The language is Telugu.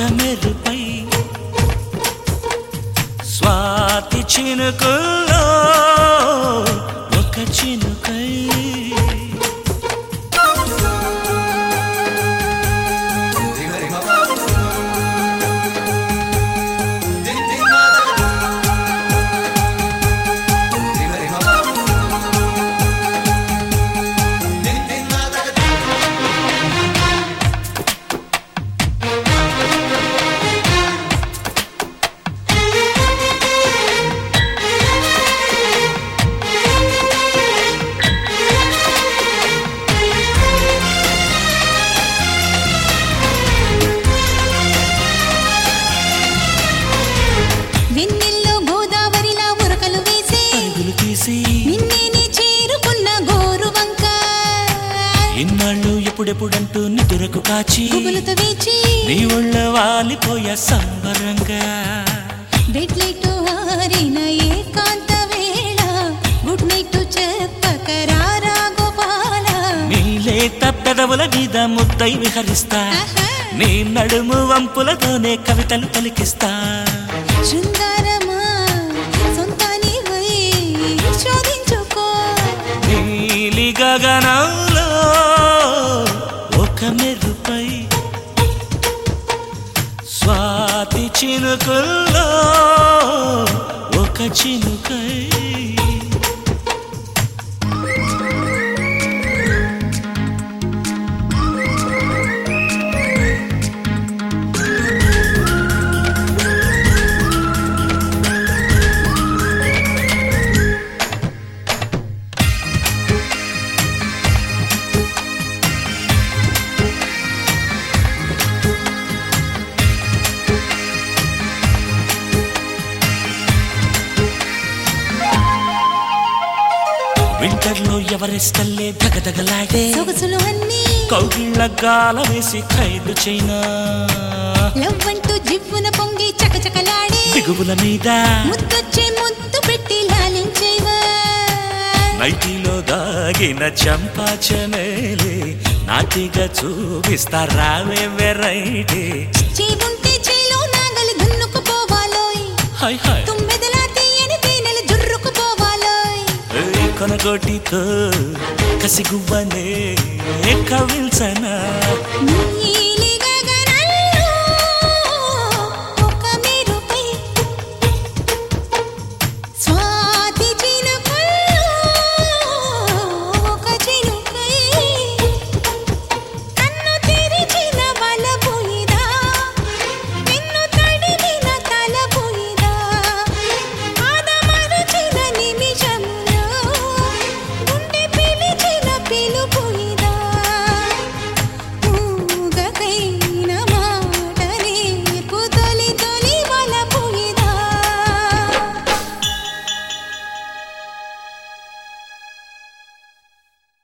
మెరుపై స్వాతి చినుకుల్లో ఒక చినుకై వెన్నెల్లో గోదావరిలా ఉరకలు వేసి పరుగులు తీసి నిన్నే నీ చేరుకున్న గోరు వంక ఇన్నాళ్ళు ఎప్పుడెప్పుడంటూ నిదురకు కాచి గుబులతో వేచి నీ ఒళ్ళ వాలిపోయా సంబరంగా బెడ్ లైట్ ఆరిన ఏకాంత వేళ గుడ్ నైట్ చెప్పక రారా గోపాల నీ లేత పెదవుల మీద ముద్దై విహరిస్తా ఆహా. నీ నడుము వంపులతోనే కవితలు పలికిస్తా శృంగారమా సొంతాని వై శోధించుకో నీలి గగనంలో ఒక మెరుపై స్వాతి చినుకుల్లో ఒక చినుకై వింటర్లో ఎవరెస్టల్లే దగదగలాడే సొగసులు అన్నీ కౌగిళ్ళ గాల వేసి ఖైదు చైనా లవ్ అంటూ జివ్వున పొంగి చకచకలాడే దిగువుల మీద ముద్దొచ్చే ముద్దు పెట్టి లాలించేవా నైటీలో దాగిన చంపాచనేలే నాటిగా చూపిస్తా రావే వెరైటీ చేవుంటే చేలో నాగలి దున్నుకుపోవాలోయ్ హై హై తుమ్మెదలా తీయని తేనెలు జుర్రుకుపోవాలోయ్ ఏయ్ కొనగోటితో కసిగువ్వనే కవిల్సనా నీ